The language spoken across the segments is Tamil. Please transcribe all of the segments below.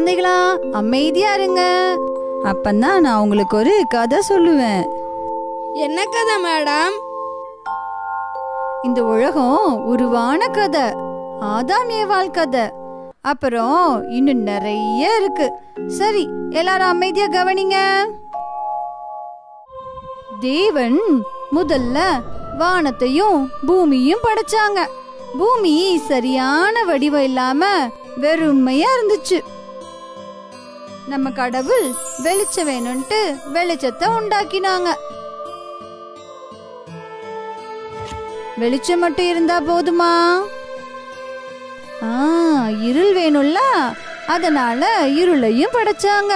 குழந்தைகளா அமைதியா இருங்க அப்பந்தான் நான் உங்களுக்கு ஒரு கதை சொல்லுவேன் என்ன கதை மேடம் இந்த உலகம் உருவான கதை ஆதாம் ஏவாள் கதை அப்புறம் இன்னும் நிறைய இருக்கு சரி எல்லாரும் அமைதியா கவனிங்க தேவன் முதல்ல வானத்தையும் பூமியும் படைச்சாங்க பூமி சரியான வடிவம் இல்லாம வெறுமையா இருந்துச்சு நம்ம கடவுள் வெளிச்சம் வேணும்ட்டு வெளிச்சத்தை உண்டாக்கினாங்க வெளிச்சம் மட்டும் இருந்தா போதுமா ஆ இருள் வேணும்ல அதனால இருளையும் படைச்சாங்க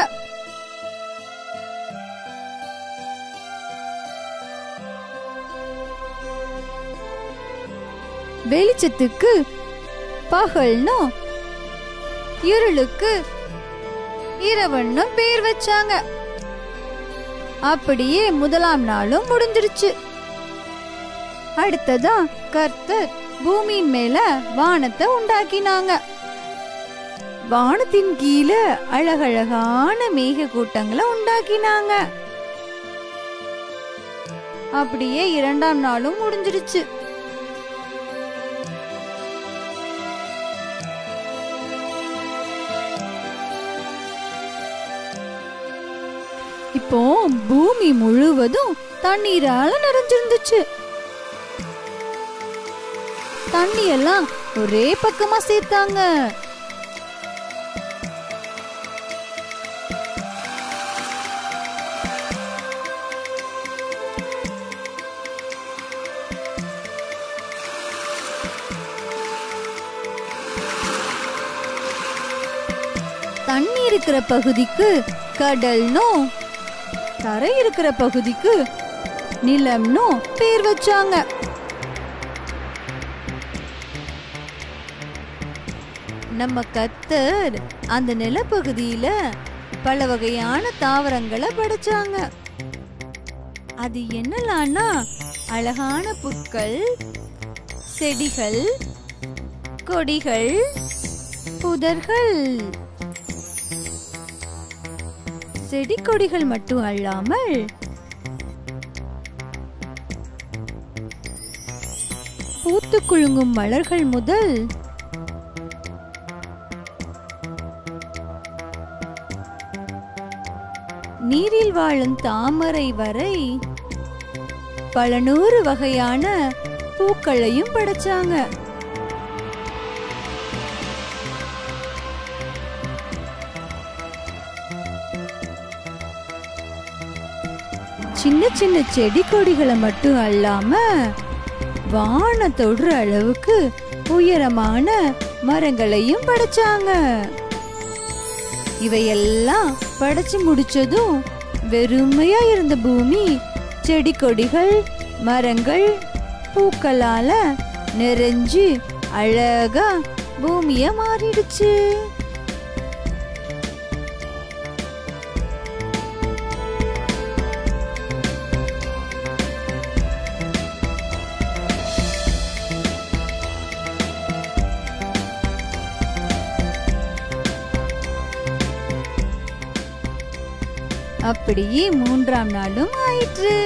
வெளிச்சத்துக்கு பகல்னும் இருளுக்கு இரவன்னும் பேர் வச்சாங்க அப்படியே முதலாம் நாளும் முடிஞ்சிருச்சு அடுத்ததா கர்த்தர் பூமியின் மேல வானத்தை உண்டாக்கினாங்க வானத்தின் கீழே அழகழகான மேக கூட்டங்களை உண்டாக்கினாங்க அப்படியே இரண்டாம் நாளும் முடிஞ்சிருச்சு இப்போ பூமி முழுவதும் தண்ணீரால நிறைஞ்சிருந்துச்சு தண்ணி எல்லாம் ஒரே பக்கமா சேர்த்தாங்க தண்ணி இருக்கிற பகுதிக்கு கடல்னும் தரை இருக்கிற பகுதிக்கு நிலம்னும் பேர் வச்சாங்க நம்ம கத்தர் அந்த நிலப்பகுதியில பல வகையான தாவரங்களை படைச்சாங்க அது என்னலான்னா அழகான புற்கள் செடிகள் கொடிகள் புதர்கள் செடி கொடிகள் மட்டும் அல்லாமல் பூத்து குலுங்கும் மலர்கள் முதல் நீரில் வாழும் தாமரை வரை பல நூறு வகையான பூக்களையும் படைச்சாங்க சின்ன சின்ன செடி கொடிகளை மட்டும் அல்லாம வான தொடுற அளவுக்கு உயரமான மரங்களையும் படைச்சாங்க இவையெல்லாம் படைச்சு முடிச்சதும் வெறுமையா இருந்த பூமி செடி கொடிகள் மரங்கள் பூக்களால நிறைஞ்சு அழகா பூமிய மாறிடுச்சு அப்படியே மூன்றாம் நாளும் ஆயிற்று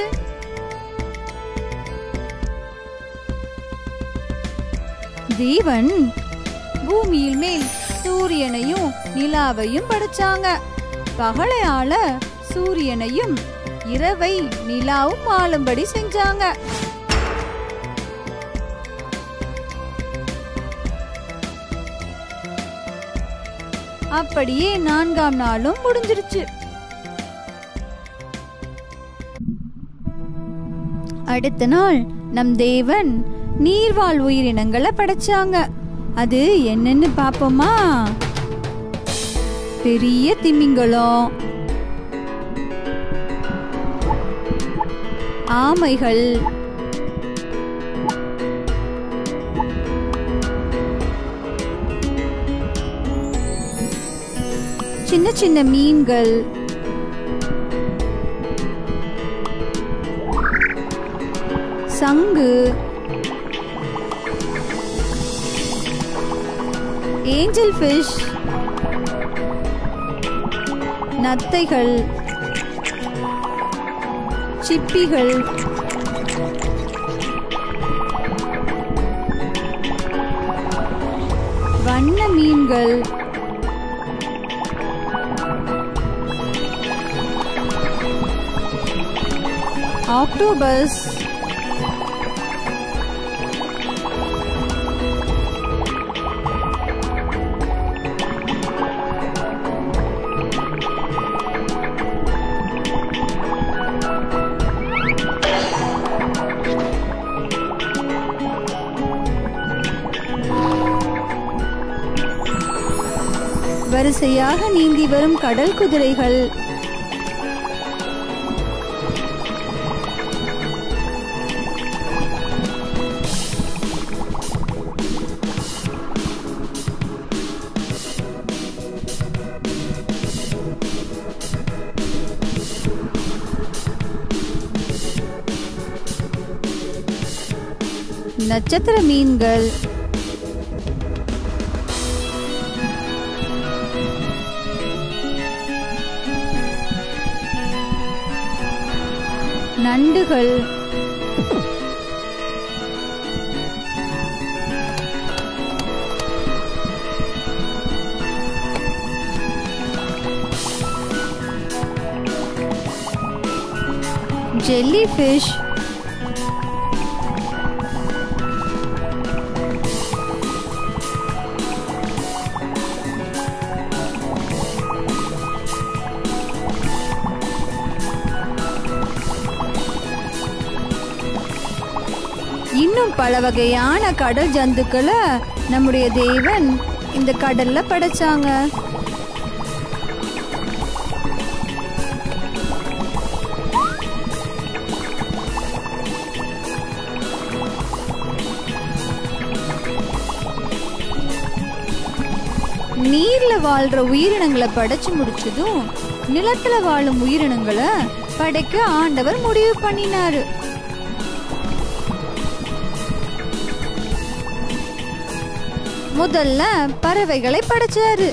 தேவன் பூமியில் மேல் சூரியனையும் நிலாவையும் படைச்சாங்க பகலை ஆள சூரியனையும் இரவை நிலாவும் ஆளும்படி செஞ்சாங்க அப்படியே நான்காம் நாளும் முடிஞ்சிருச்சு அடுத்த நாள் நம் தேவன் நீர்வாழ் உயிரினங்களை படைச்சாங்க அது என்னன்னு பாப்போமா பெரிய திமிங்கலம் ஆமைகள் சின்ன சின்ன மீன்கள் சங்கு ஏஞ்சல் ஃபிஷ் நத்தைகள் சிப்பிகள் வண்ண மீன்கள் ஆக்டோபஸ் வரிசையாக நீந்தி வரும் கடல் குதிரைகள் நட்சத்திர மீன்கள் நண்டுகள் ஜெல்லி ஃபிஷ் இன்னும் பல வகையான கடல் ஜந்துக்களை நம்முடைய தேவன் இந்த கடல்ல படைச்சாங்க நீர்ல வாழ்ற உயிரினங்களை படைச்சு முடிச்சதும் நிலத்துல வாழும் உயிரினங்களை படைக்க ஆண்டவர் முடிவு பண்ணினாரு முதல்ல பறவைகளை படைச்சாரு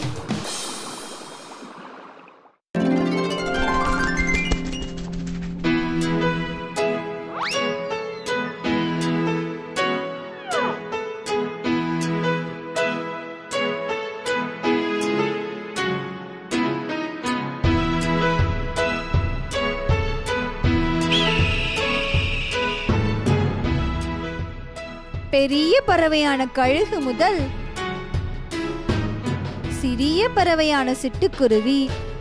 பெரிய பறவையான கழுகு முதல் சிறிய பறவையான சிட்டுக்குருவி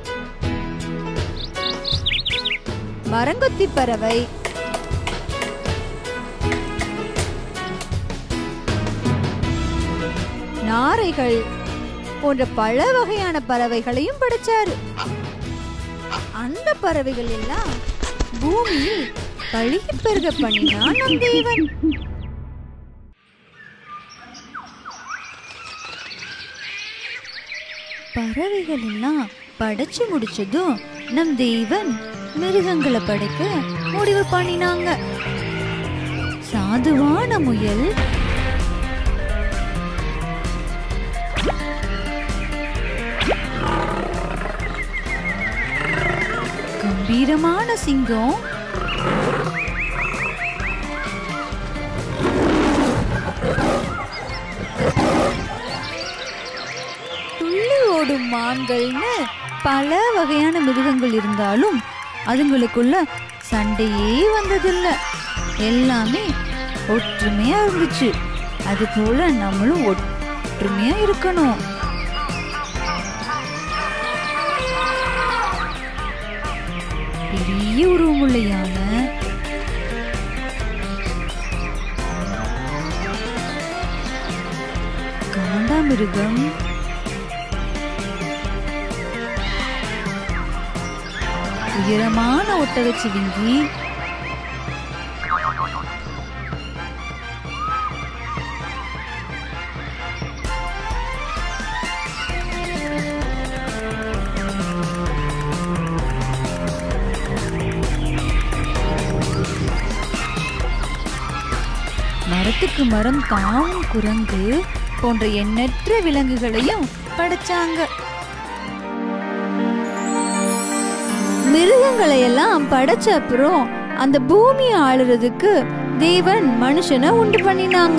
மரங்கொத்தி பறவை நாரைகள் போன்ற பல வகையான பறவைகளையும் படைச்சாரு அந்த பறவைகள் எல்லாம் பூமியில் பழுகி பெருக பண்ணினான் நம் தேவன் பறவைகள் எல்லாம் படைச்சு முடிச்சதும் நம் தேவன் மிருகங்களை படைக்க முடிவு பண்ணினாங்க சாதுவான முயல் கம்பீரமான சிங்கம் துள்ளி ஓடும் மான்கள்னு பல வகையான மிருகங்கள் இருந்தாலும் அதுங்களுக்குள்ள சண்டையே வந்ததில்ல எல்லாமே ஒற்றுமையா இருந்துச்சு அது போல நம்மளும் ஒற்றுமையா இருக்கணும் பெரிய உருவமுள்ள யானை காண்டாமிருகம் உயரமான ஒட்டகச்சிவிங்கி மரத்துக்கு மரம் தாவும் குரங்கு போன்ற எண்ணற்ற விலங்குகளையும் படைச்சாங்க மிருகங்களை எல்லாம் படைச்ச அப்புறம் அந்த பூமியை ஆளுறதுக்கு தேவன் மனுஷனை உண்டு பண்ணினாங்க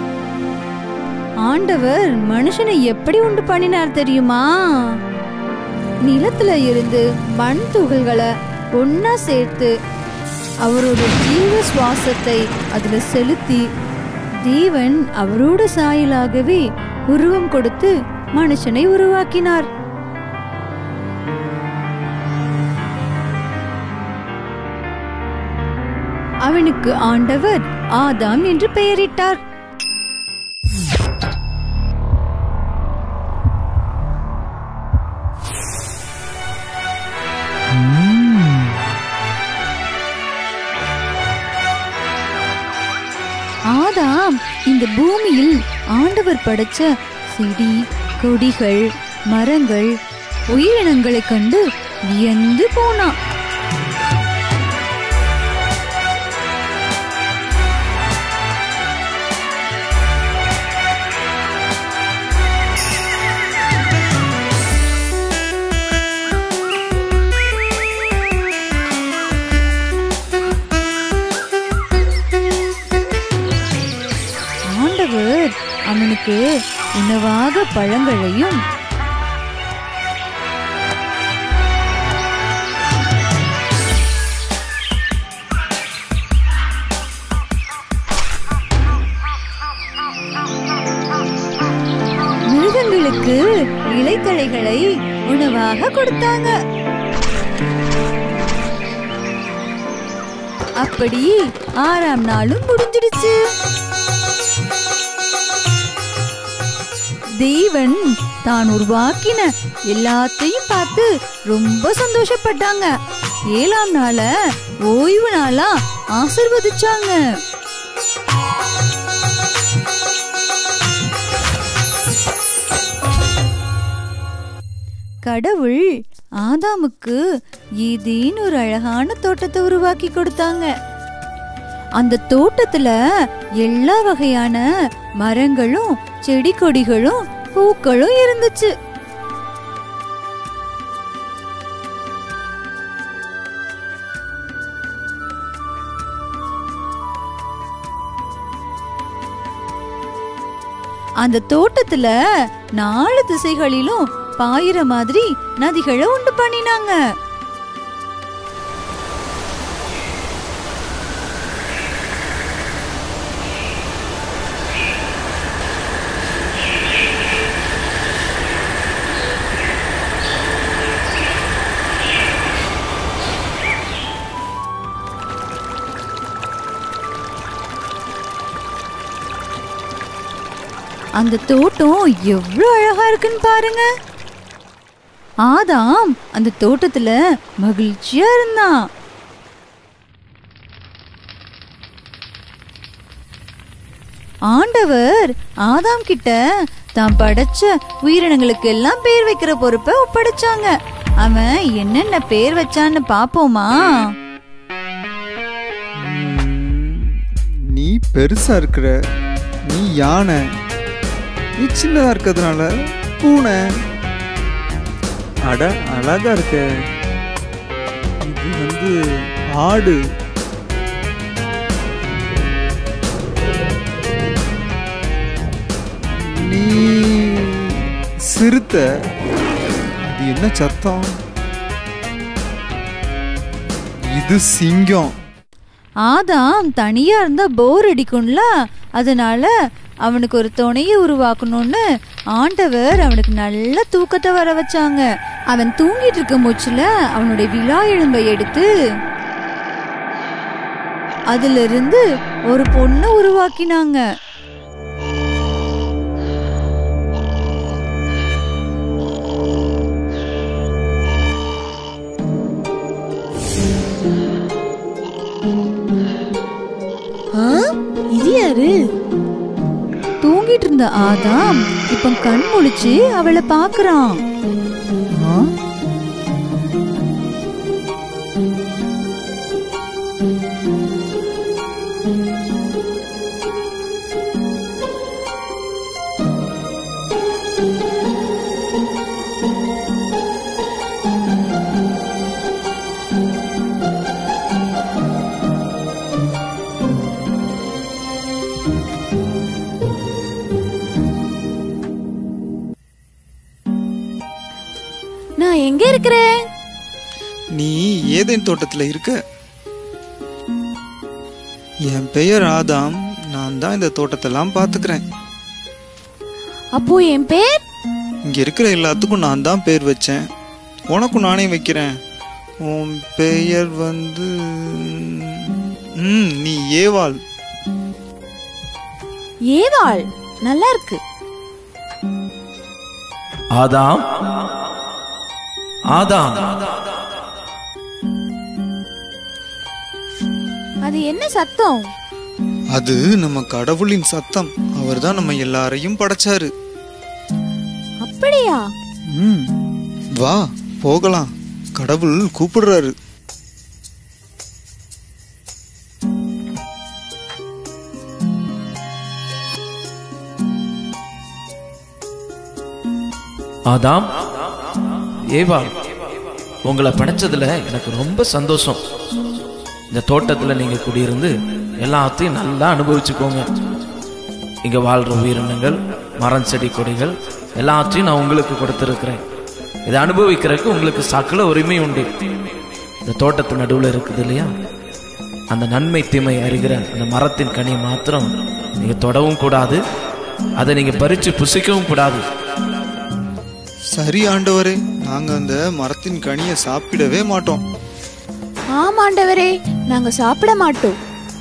ஆண்டவர் மனுஷனை எப்படி உண்டு பண்ணினார் தெரியுமா நிலத்துல இருந்து மண் துகள்களை ஒன்னா சேர்த்து அவரோட ஜீவ சுவாசத்தை அதுல செலுத்தி தேவன் அவரோட சாயலாகவே உருவம் கொடுத்து மனுஷனை உருவாக்கினார் அவனுக்கு ஆண்டவர் ஆதாம் என்று பெயரிட்டார் ஆதாம் இந்த பூமியில் ஆண்டவர் படைச்ச செடி கொடிகள் மரங்கள் உயிரினங்களைக் கண்டு வியந்து போனான் ஆண்டவர் அவனுக்கு உணவாக பழங்களையும் மிருகங்களுக்கு இலைத்தழைகளை உணவாக கொடுத்தாங்க அப்படி ஆறாம் நாளும் முடிஞ்சிடுச்சு தேவன் தான் உருவாக்கின எல்லாத்தையும் பார்த்து ரொம்ப சந்தோஷப்பட்டாங்க ஏழாம் நாள ஓய்வு நாளா ஆசிர்வதிச்சாங்க கடவுள் ஆதாமுக்கு ஏதேன்னு ஒரு அழகான தோட்டத்தை உருவாக்கி கொடுத்தாங்க அந்த தோட்டத்துல எல்லா வகையான மரங்களும் செடி கொடிகளும் பூக்களும் இருந்துச்சு அந்த தோட்டத்துல நாலு திசைகளிலும் பாயிற மாதிரி நதிகளை உண்டு பண்ணினாங்க அந்த தோட்டம் எவ்வளவு அழகா இருக்குன்னு பாருங்க ஆதாம் அந்த தோட்டத்துல மகிழ்ச்சியா இருந்தான் ஆண்டவர் ஆதாம் கிட்ட தான் படைச்ச உயிரினங்களுக்கு எல்லாம் பேர் வைக்கிற பொறுப்பை ஒப்படைச்சாங்க அவன் என்னென்ன பேர் வச்சான்னு பாப்போமா ம், நீ பெருசா இருக்கிற நீ யானை நீ சின்னதா இருக்கிறதுனால பூனை அட அழகா இருக்க இது வந்து ஆடு நீ சிறுத்தை அது என்ன சத்தம் இது சிங்கம் ஆதாம் தனியா இருந்தா போர் அடிக்கும்ல அதனால அவனுக்கு ஒரு துணையை உருவாக்கணும்னு ஆண்டவர் அவனுக்கு நல்ல தூக்கத்தை வர வச்சாங்க அவன் தூங்கிட்டு இருக்க மூச்சுல அவனுடைய விழா எலும்பை எடுத்து அதுல இருந்து ஒரு பொண்ணை உருவாக்கினாங்க ஆ இது யாரு தூங்கிட்டு இருந்த ஆதாம் இப்ப கண் முழிச்சு அவளை பாக்குறான் ஆ? இருக்கிற நீ ஏதேன் தோட்டத்துல இருக்க என் பெயர் ஆதாம் நான் தான் இந்த தோட்டத்தெல்லாம் பாத்துக்கிறேன் அப்போ என் பேர் இங்க இருக்கிற எல்லாத்துக்கும் நான் தான் பேர் வச்சேன் உனக்கும் நானே வைக்கிறேன் உன் பெயர் வந்து ம் நீ ஏவாள் ஏவாள் நல்லா இருக்கு ஆதாம் ஆதாம் அது என்ன சத்தம் அது நம்ம கடவுளின் சத்தம் அவர்தான் நம்ம எல்லாரையும் படைச்சாரு அப்படியா ம் வா போகலாம் கடவுள் கூப்பிடுறாரு ஆதாம் ஏவா உங்களை படைச்சதுல எனக்கு ரொம்ப சந்தோஷம் இந்த தோட்டத்துல நீங்க குடியிருந்து எல்லாத்தையும் நல்லா அனுபவிச்சுக்கோங்க இங்க வாழ்ற உயிரினங்கள் மரம் செடி கொடிகள் எல்லாத்தையும் நான் உங்களுக்கு கொடுத்துருக்கிறேன் இதை அனுபவிக்கிறதுக்கு உங்களுக்கு சகல உரிமை உண்டு இந்த தோட்டத்து நடுவுல இருக்குது இல்லையா அந்த நன்மை தீமை அறிகிற அந்த மரத்தின் கனியை மாத்திரம் நீங்க தொடவும் கூடாது அதை நீங்க பறிச்சு புசிக்கவும் கூடாது சரி ஆண்டவரே நாங்க அந்த மரத்தின் கனியை சாப்பிடவே மாட்டோம் ஆமாண்டவரே நாங்க சாப்பிட மாட்டோம்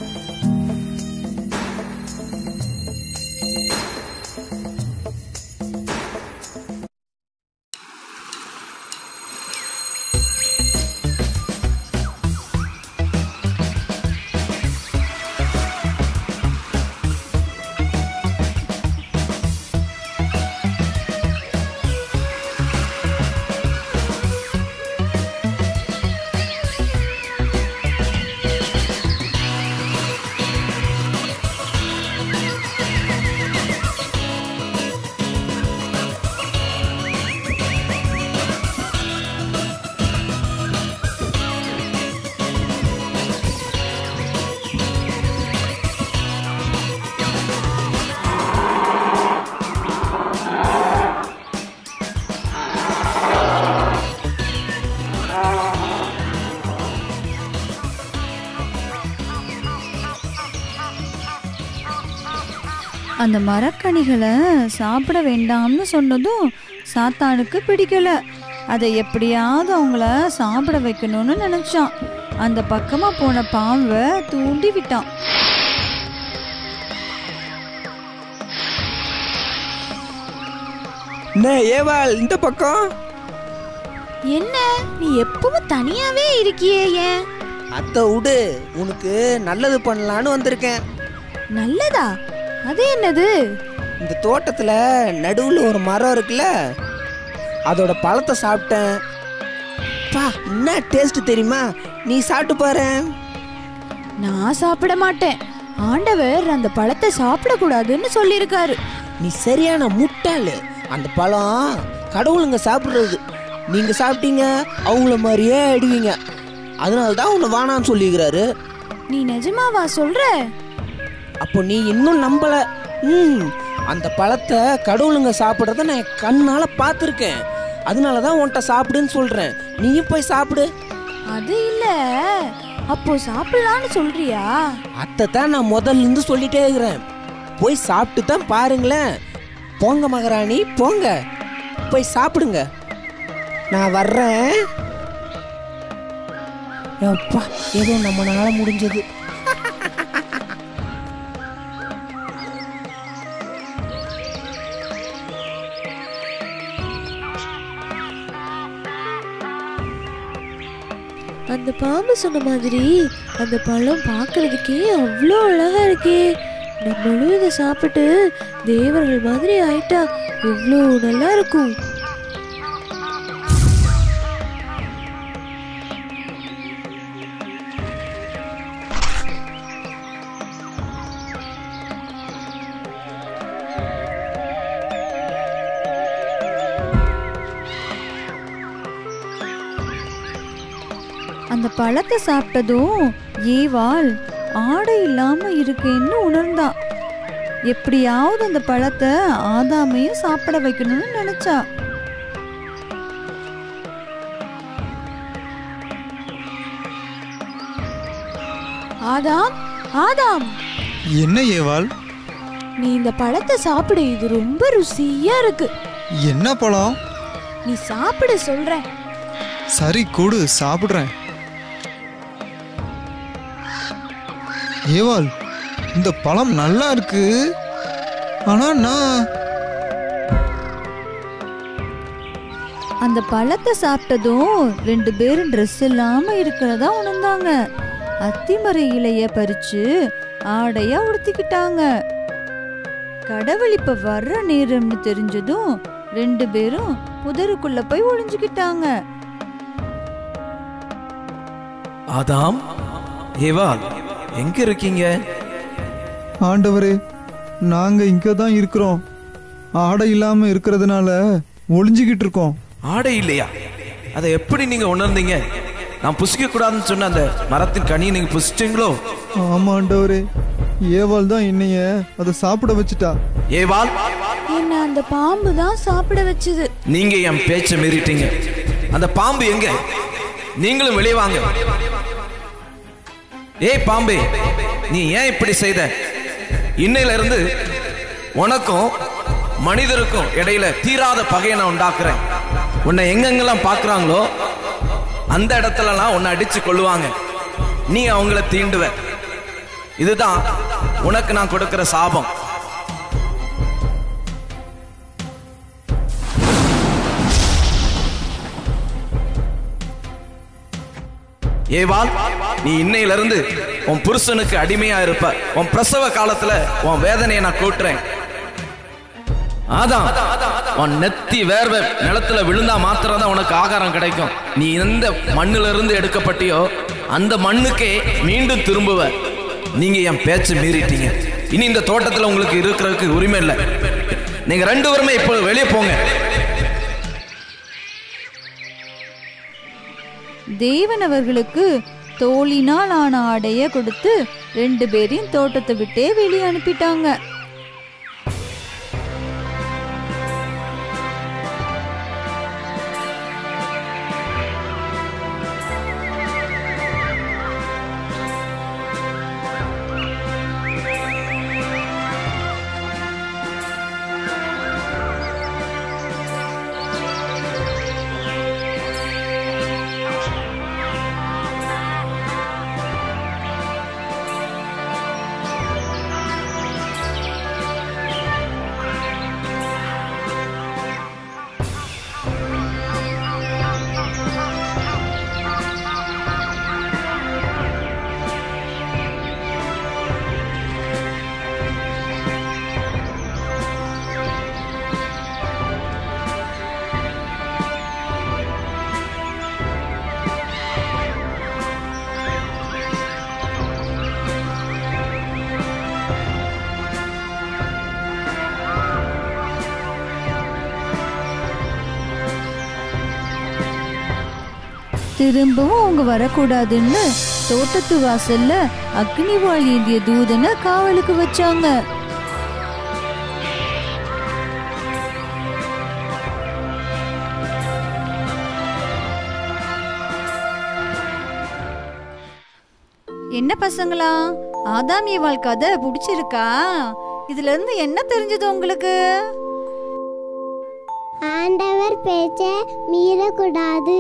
அந்த மரக்கனிகளை சாப்பிட வேண்டாம்னு சொன்னதும் சாத்தானுக்கு பிடிக்கல அதை எப்படியாவது அவங்கள சாப்பிட வைக்கணும்னு நினைச்சான் அந்த பக்கமா போன பாம்பை தூண்டி விட்டான் என்ன ஏவாள் இந்த பக்கம் என்ன நீ எப்பவும் தனியாவே இருக்கியே ஏன் அத்தை விடு உனக்கு நல்லது பண்ணலான்னு வந்திருக்கேன் நல்லதா அது என்னது இந்த தோட்டத்துல நடுவுல ஒரு மரம் இருக்குல்ல அதோட பழத்தை சாப்பிட்டேன் பா என்ன டேஸ்ட் தெரியுமா நீ சாப்பிட்டு பாரு நான் சாப்பிட மாட்டேன் ஆண்டவர் அந்த பழத்தை சாப்பிடக்கூடாதுன்னு சொல்லியிருக்காரு நீ சரியான முட்டாளு அந்த பழம் கடவுளுங்க சாப்பிடுறது நீங்க சாப்பிட்டீங்க அவங்கள மாதிரியே ஆயிடுவீங்க அதனால தான் உன்னை வானான்னு சொல்லிக்கிறாரு நீ நிஜமாவா சொல்ற அப்போ நீ இன்னும் நம்பல ம் அந்த பழத்தை கடவுளுங்க சாப்பிட்றத நான் என் கண்ணால பார்த்துருக்கேன் அதனால தான் உன்கிட்ட சாப்பிடுன்னு சொல்றேன் நீயும் போய் சாப்பிடு அது இல்ல அப்போ சாப்பிடலான்னு சொல்றியா அத்தை தான் நான் முதல்ல இருந்து சொல்லிட்டே இருக்கிறேன் போய் சாப்பிட்டு தான் பாருங்களேன் போங்க மகாராணி போங்க போய் சாப்பிடுங்க நான் வர்றேன் அப்பா ஏதோ நம்மனால முடிஞ்சது அந்த பாம்பு சொன்ன மாதிரி அந்த பழம் பார்க்கறதுக்கே அவ்வளோ அழகா இருக்கே நம்மளும் இதை சாப்பிட்டு தேவர்கள் மாதிரி ஆயிட்டா எவ்வளோ நல்லா இருக்கும் அந்த பழத்தை சாப்பிட்டதும் ஏவாள் ஆடை இல்லாம இருக்கேன்னு உணர்ந்தா எப்படியாவது அந்த பழத்தை ஆதாமையும் சாப்பிட வைக்கணும்னு நினைச்சா ஆதாம் ஆதாம் என்ன ஏவாள் நீ இந்த பழத்தை சாப்பிடு இது ரொம்ப ருசியா இருக்கு என்ன பழம் நீ சாப்பிடு சொல்றேன் சரி கொடு சாப்பிடுறேன் ஏவாள் இந்த பழம் நல்லா இருக்கு ஆனா நான் அந்த பழத்தை சாப்பிட்டதும் ரெண்டு பேரும் ட்ரெஸ் இல்லாம இருக்கிறதா உணர்ந்தாங்க அத்திமர இலைய பறிச்சு ஆடையா உடுத்திக்கிட்டாங்க கடவுள் இப்ப வர்ற நேரம்னு தெரிஞ்சதும் ரெண்டு பேரும் புதருக்குள்ள போய் ஒளிஞ்சுக்கிட்டாங்க ஆதாம் ஏவாள் எங்க இருக்கீங்க ஆண்டவரே நாங்க இங்க தான் இருக்கிறோம் ஆடை இல்லாம இருக்கிறதுனால ஒளிஞ்சுக்கிட்டு இருக்கோம் ஆடை இல்லையா அதை எப்படி நீங்க உணர்ந்தீங்க நான் புசிக்க கூடாதுன்னு சொன்ன அந்த மரத்தின் கனியை நீங்க புசிச்சீங்களோ ஆமா ஆண்டவரே ஏவாள் தான் என்னைய அதை சாப்பிட வச்சுட்டா ஏவாள் என்ன அந்த பாம்பு தான் சாப்பிட வச்சது நீங்க என் பேச்சை மீறிட்டீங்க அந்த பாம்பு எங்க நீங்களும் வெளியே வாங்க ஏய் பாம்பே நீ ஏன் இப்படி செய்த இன்னையில இருந்து உனக்கும் மனிதருக்கும் இடையில தீராத பகையை நான் உண்டாக்குறேன் உன்னை எங்கெங்கெல்லாம் பார்க்கறாங்களோ அந்த இடத்துலலாம் உன்னை அடிச்சு கொள்ளுவாங்க நீ அவங்கள தீண்டுவ இதுதான் உனக்கு நான் கொடுக்கிற சாபம் ஏவாள் நீ இன்னையில இருந்து உன் புருஷனுக்கு அடிமையா இருப்ப உன் பிரசவ காலத்துல உன் வேதனையை நான் கூட்டுறேன் அதான் உன் நெத்தி வேர்வை நிலத்துல விழுந்தா மாத்திரம் தான் உனக்கு ஆகாரம் கிடைக்கும் நீ எந்த மண்ணுல இருந்து எடுக்கப்பட்டியோ அந்த மண்ணுக்கே மீண்டும் திரும்புவ நீங்க என் பேச்சு மீறிட்டீங்க இனி இந்த தோட்டத்துல உங்களுக்கு இருக்கிறதுக்கு உரிமை இல்லை நீங்க ரெண்டு பேருமே இப்போ வெளியே போங்க தேவன் அவர்களுக்கு தோளினால் ஆன ஆடைய கொடுத்து ரெண்டு பேரையும் தோட்டத்தை விட்டே வெளியே அனுப்பிட்டாங்க திரும்பவும் அவங்க வரக்கூடாதுன்னு தோட்டத்து வாசல்ல அக்னிவாள் ஏந்திய தூதனை காவலுக்கு வச்சாங்க என்ன பசங்களா ஆதாம் ஏவாள் கதை பிடிச்சிருக்கா இதுல இருந்து என்ன தெரிஞ்சது உங்களுக்கு ஆண்டவர் பேச்சை மீறக்கூடாது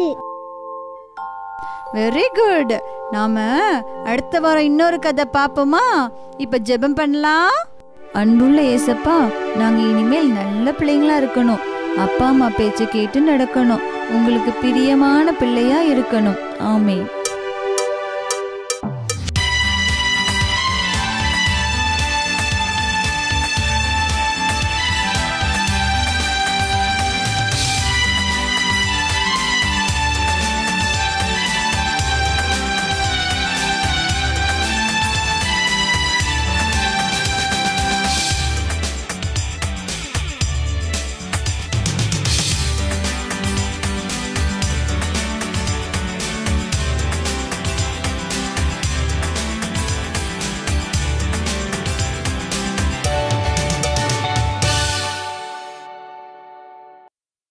வெரி குட் நாம அடுத்த வாரம் இன்னொரு கதை பாப்போமா இப்ப ஜெபம் பண்ணலாம் அன்புள்ள ஏசப்பா நாங்க இனிமேல் நல்ல பிள்ளைங்களா இருக்கணும் அப்பா அம்மா பேச்ச கேட்டு நடக்கணும் உங்களுக்கு பிரியமான பிள்ளையா இருக்கணும் ஆமென்